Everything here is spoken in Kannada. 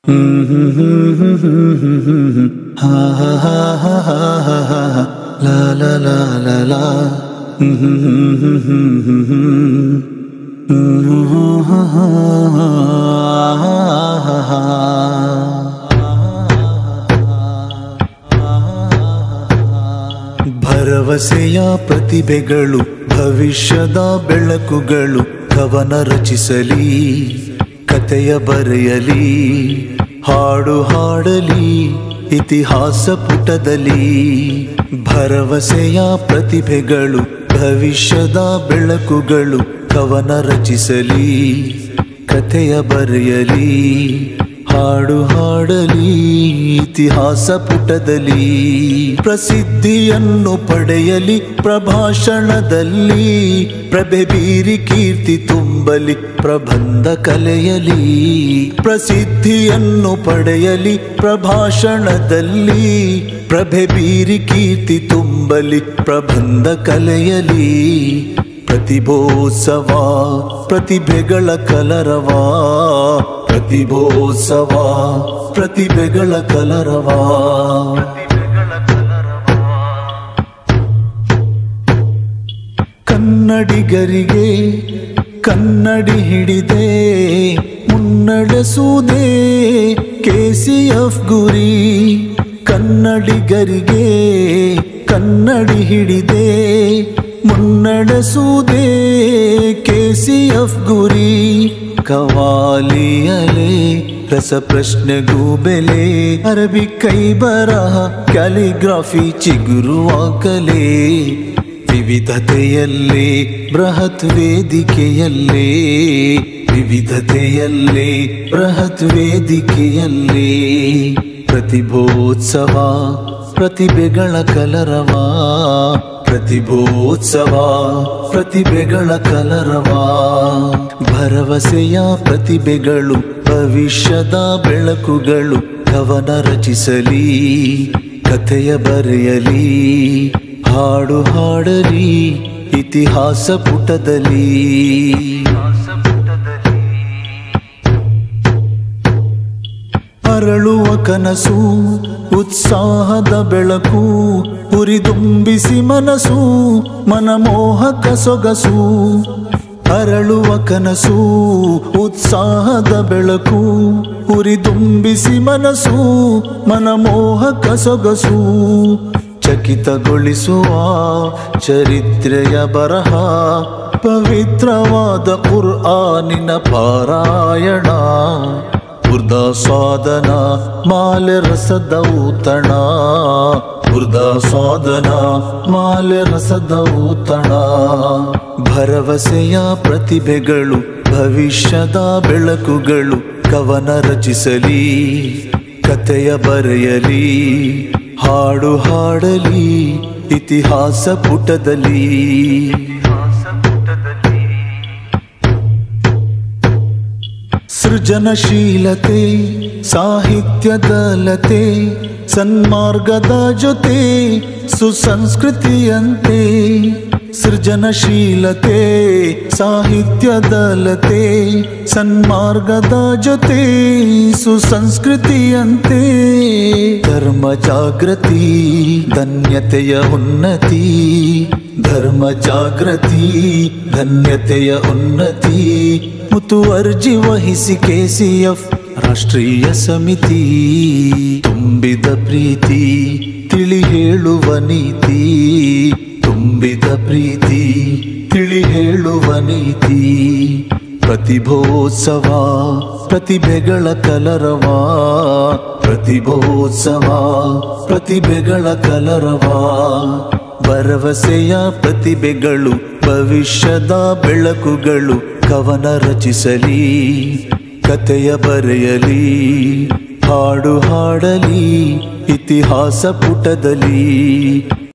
ಹಾ ಹಾ ಹಾ ಹಾ ಹಾ ಹಾ ಹಾ ಹಾ. ಲಾ ಲಾ ಲಾ ಲಾ ಲಾ ಹ್ಮ್ ಹ್ಮ್ ಹ್ಮ್ ಹ್ಮ್ ಹ್ಮ್ ಹ್ಮ್ ಹ್ಮ್. ಹ್ಮ್ ಹ್ಮ್ ಹ್ಮ್ ಹ್ಮ್ ಹ್ಮ್ ಹ್ಮ್ ಹ್ಮ್. ಭರವಸೆಯ ಪ್ರತಿಭೆಗಳು ಭವಿಷ್ಯದ ಬೆಳಕುಗಳು ಕವನ ರಚಿಸಲಿ ಕತೆಯ ಬರೆಯಲಿ ಹಾಡು ಹಾಡಲಿ ಇತಿಹಾಸ ಪುಟದಲ್ಲಿ ಭರವಸೆಯ ಪ್ರತಿಭೆಗಳು ಭವಿಷ್ಯದ ಬೆಳಕುಗಳು ಕವನ ರಚಿಸಲಿ ಕಥೆಯ ಬರೆಯಲಿ ಹಾಡು ಹಾಡಲಿ ಇತಿಹಾಸ ಪುಟದಲ್ಲಿ ಪ್ರಸಿದ್ಧಿಯನ್ನು ಪಡೆಯಲಿ ಪ್ರಭಾಷಣದಲ್ಲಿ ಪ್ರಭೆ ಬೀರಿ ಕೀರ್ತಿ ತುಂಬಲಿ ಪ್ರಬಂಧ ಕಲೆಯಲಿ ಪ್ರಸಿದ್ಧಿಯನ್ನು ಪಡೆಯಲಿ ಪ್ರಭಾಷಣದಲ್ಲಿ ಪ್ರಭೆ ಬೀರಿ ಕೀರ್ತಿ ತುಂಬಲಿ ಪ್ರಬಂಧ ಕಲೆಯಲಿ ಪ್ರತಿಭೋತ್ಸವ ಪ್ರತಿಭೆಗಳ ಕಲರವ ಪ್ರತಿಭೋತ್ಸವ ಪ್ರತಿಭೆಗಳ ಕಲರವ ಕನ್ನಡಿಗರಿಗೆ ಕನ್ನಡಿ ಹಿಡಿದೆ ಮುನ್ನಡೆಸುವುದೇ ಕೆಸಿಎಫ್ ಗುರಿ ಕನ್ನಡಿಗರಿಗೆ ಕನ್ನಡಿ ಹಿಡಿದೆ ಮುನ್ನಡೆಸುವುದೇ ಕೆಸಿಎಫ್ ಗುರಿ ಕವಾಲಿಯಲೆ ರಸ ಪ್ರಶ್ನೆಗೂ ಬೆಲೆ ಅರಬಿ ಕೈ ಬರಹ ಕ್ಯಾಲಿಗ್ರಾಫಿ ಚಿಗುರುವ ಕಲೆ ವಿವಿಧತೆಯಲ್ಲೇ ಬೃಹತ್ ವೇದಿಕೆಯಲ್ಲೇ ವಿವಿಧತೆಯಲ್ಲೇ ಬೃಹತ್ ವೇದಿಕೆಯಲ್ಲೇ ಪ್ರತಿಭೋತ್ಸವ ಪ್ರತಿಭೆಗಳ ಕಲರವ ಪ್ರತಿಭೋತ್ಸವ ಪ್ರತಿಭೆಗಳ ಕಲರವ ಭರವಸೆಯ ಪ್ರತಿಭೆಗಳು ಭವಿಷ್ಯದ ಬೆಳಕುಗಳು ಕವನ ರಚಿಸಲಿ ಕಥೆಯ ಬರೆಯಲಿ ಹಾಡು ಹಾಡಲಿ ಇತಿಹಾಸ ಪುಟದಲ್ಲಿ ಅರಳುವ ಕನಸು ಉತ್ಸಾಹದ ಬೆಳಕು ಹುರಿದುಂಬಿಸಿ ಮನಸ್ಸು ಮನಮೋಹಕ ಸೊಗಸು ಅರಳುವ ಕನಸು ಉತ್ಸಾಹದ ಬೆಳಕು ಹುರಿದುಂಬಿಸಿ ಮನಸ್ಸು ಮನಮೋಹಕ ಸೊಗಸು ಚಕಿತಗೊಳಿಸುವ ಚರಿತ್ರೆಯ ಬರಹ ಪವಿತ್ರವಾದ ಕುರ್ಆನಿನ ಪಾರಾಯಣ ಬುರ್ದ ಸಾಧನ ಮಾಲೆ ರಸದ ಊತಣ ಬುರ್ದ ಸಾಧನ ಮಾಲೆ ರಸದ ಊತಣ ಭರವಸೆಯ ಪ್ರತಿಭೆಗಳು ಭವಿಷ್ಯದ ಬೆಳಕುಗಳು ಕವನ ರಚಿಸಲಿ ಕಥೆಯ ಬರೆಯಲಿ ಹಾಡು ಹಾಡಲಿ ಇತಿಹಾಸ ಪುಟದಲ್ಲಿ ಸೃಜನಶೀಲತೆ ಸಾಹಿತ್ಯದ ಲತೆ ಸನ್ಮಾರ್ಗದ ಜೊತೆ ಸುಸಂಸ್ಕೃತಿಯಂತೆ ಸೃಜನಶೀಲತೆ ಸಾಹಿತ್ಯದ ಲತೆ ಸನ್ಮಾರ್ಗದ ಜೊತೆ ಸುಸಂಸ್ಕೃತಿಯಂತೆ ಧರ್ಮ ಜಾಗೃತಿ ಧನ್ಯತೆಯ ಉನ್ನತಿ ಧರ್ಮ ಜಾಗೃತಿ ಧನ್ಯತೆಯ ಉನ್ನತಿ ಮುತುವರ್ಜಿ ವಹಿಸಿ ಕೆಸಿಎಫ್ ರಾಷ್ಟ್ರೀಯ ಸಮಿತಿ ತುಂಬಿದ ಪ್ರೀತಿ ತಿಳಿ ಹೇಳುವ ನೀತಿ ತುಂಬಿದ ಪ್ರೀತಿ ತಿಳಿ ಹೇಳುವ ನೀತಿ ಪ್ರತಿಭೋತ್ಸವ ಪ್ರತಿಭೆಗಳ ಕಲರವ ಪ್ರತಿಭೋತ್ಸವ ಪ್ರತಿಭೆಗಳ ಕಲರವ ಭರವಸೆಯ ಪ್ರತಿಭೆಗಳು ಭವಿಷ್ಯದ ಬೆಳಕುಗಳು ಕವನ ರಚಿಸಲಿ ಕಥೆಯ ಬರೆಯಲಿ ಹಾಡು ಹಾಡಲಿ ಇತಿಹಾಸ ಪುಟದಲ್ಲಿ